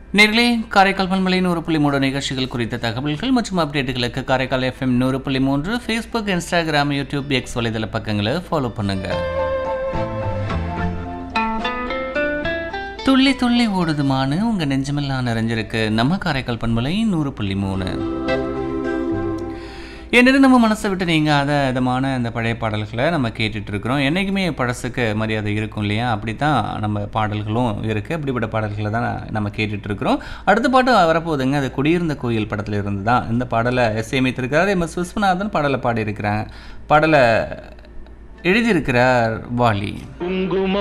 நேர்களே காரைக்கால் பண்பலை நூறு புள்ளி மூணு நிகழ்ச்சிகள் குறித்த தகவல்கள் மற்றும் அப்டேட்டுகளுக்கு காரைக்கால் எஃப்எம் நூறு புள்ளி மூன்று ஃபேஸ்புக் இன்ஸ்டாகிராம் யூடியூப் எக்ஸ் வலைதள பக்கங்களை ஃபாலோ பண்ணுங்க துள்ளி துள்ளி ஓடுதுமானு உங்க நெஞ்சமெல்லாம் நிறைஞ்சிருக்கு நம்ம காரைக்கால் பண்பலை நூறு புள்ளி மூணு என்னது நம்ம மனசை விட்டு நீங்காத விதமான இந்த பழைய பாடல்களை நம்ம கேட்டுட்டு இருக்கிறோம் என்றைக்குமே பழசுக்கு மரியாதை இருக்கும் இல்லையா அப்படி தான் நம்ம பாடல்களும் இருக்குது அப்படிப்பட்ட பாடல்களை தான் நம்ம கேட்டுட்டு இருக்கிறோம் அடுத்த பாட்டு வரப்போகுதுங்க அது குடியிருந்த கோயில் படத்தில் இருந்து தான் இந்த பாடலை இசையமைத்திருக்கிறார் எம் எஸ் விஸ்வநாதன் பாடலை பாடியிருக்கிறாங்க பாடலை எழுதியிருக்கிறார் வாலி குங்கும